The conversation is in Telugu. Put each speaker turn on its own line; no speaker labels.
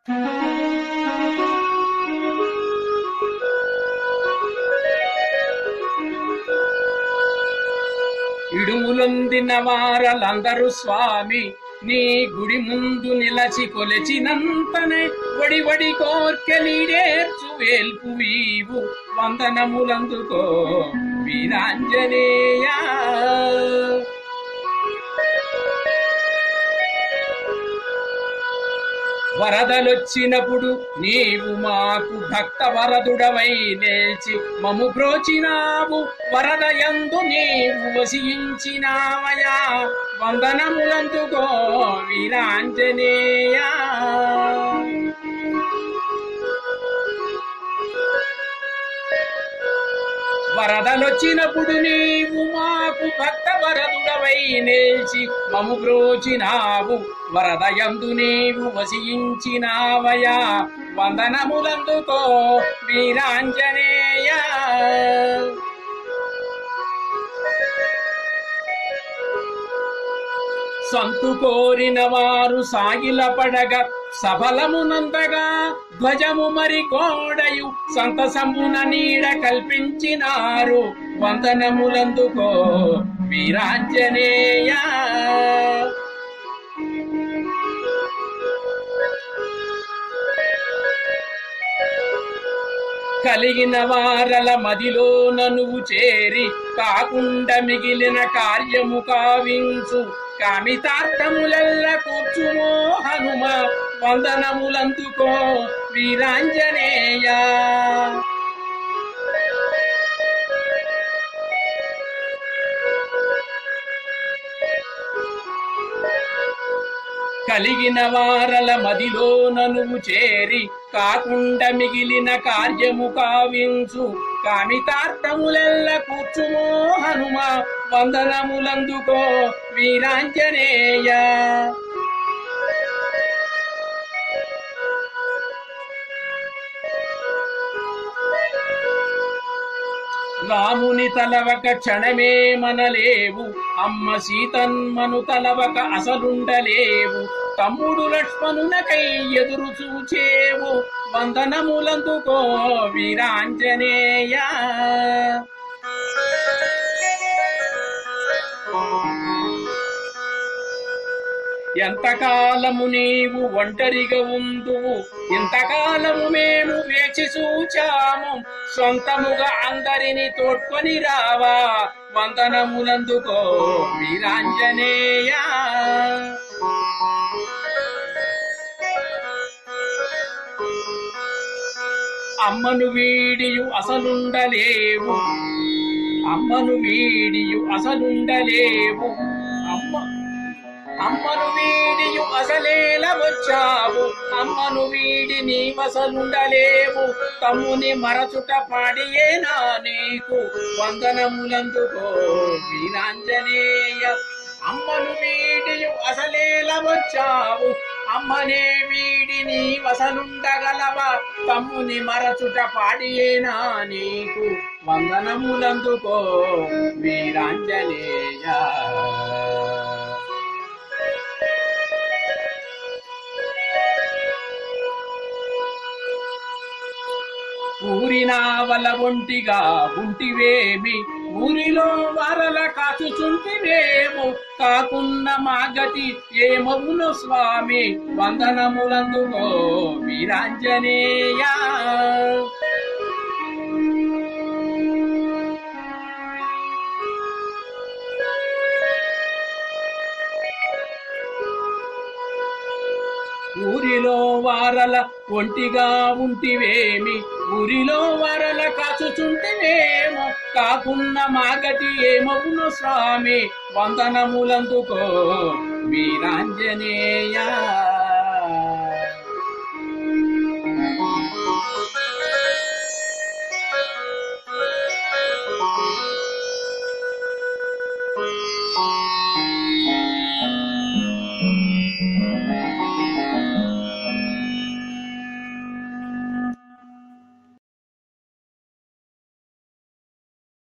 ఇడుములొందిన వారలందరూ స్వామి నీ గుడి ముందు నిలచి కొలచినంతనే వడి వడి కోర్కెలీడేర్చు వేల్పు వీవు వందనములందుకో వీరాంజనేయా వరదలొచ్చినప్పుడు నీవు మాకు భక్త వరదుడవై నిలిచి మము బ్రోచినావు వరదయందు నీవు వసించినావయా వందనములందుకో వీరాంజనేయా వరదలొచ్చినప్పుడు నీవు మాకు భక్త వరదుడవై నిలిచి మము బ్రోచినావు వరదయందు నీవు వసించినావయా వందనములందుకో వీరాంజనేయ సంతు కోరిన వారు సాగిల పడగ సఫలమునంతగా ధ్వజము మరి కోడయు సంతసమున నీడ కల్పించినారు వందనములందుకో వీరాంజనేయ కలిగిన వారల మదిలో ననువు చేరి కాకుండా మిగిలిన కార్యము కావించు కామితార్థములెల్ల కూర్చుమో హనుమ వందనములందుకో వీరాంజనేయ కలిగిన వారల మదిలో ననువు చేరి కాకుండా మిగిలిన కార్యము కావించు కామితార్థములెల్ల కూర్చుమో హనుమ వందనములందుకో వీరాంజనేయ రాముని తలవక క్షణమే మనలేవు అమ్మ సీతన్మను తలవక అసలుండలేవు తమ్ముడు లక్ష్మణునకై ఎదురు చూచేవు వందనములందుకో వీరాంజనేయ ఎంతకాలము నీవు ఒంటరిగా ఉందువు ఇంతకాలము మేము వేచి చూచాము సొంతముగా అందరిని తోడ్కొని రావా వందనములందుకో వీరాంజనేయ అమ్మను వీడియు అసలుండలేవు అమ్మను వీడియు అసలుండలేవు అమ్మ అమ్మను వీడియు అసలేల వచ్చావు అమ్మను వీడి నీ వసలుండలేవు తమ్ముని మరచుట పాడియేనా నీకు వందనములందుకో వీరాంజనేయ అమ్మను వీడియు అసలేల వచ్చావు అమ్మనే వీడి నీ వసలుండగలవా తమ్ముని మరచుట పాడియేనా నీకు వందనములందుకో వీరాంజనేయ ఊరినావల ఒంటిగా ఉంటివేమి ఊరిలో వరల కాచుచుంటివేమో కాకున్న మా గతి ఏమవును స్వామి వందనములందుకో వీరాంజనేయ ఊరిలో వారల ఒంటిగా ఉంటివేమి ఊరిలో వారల కాచుచుంటివేమో కాకున్న మాగటి ఏమవును స్వామి వందనములందుకో వీరాంజనేయ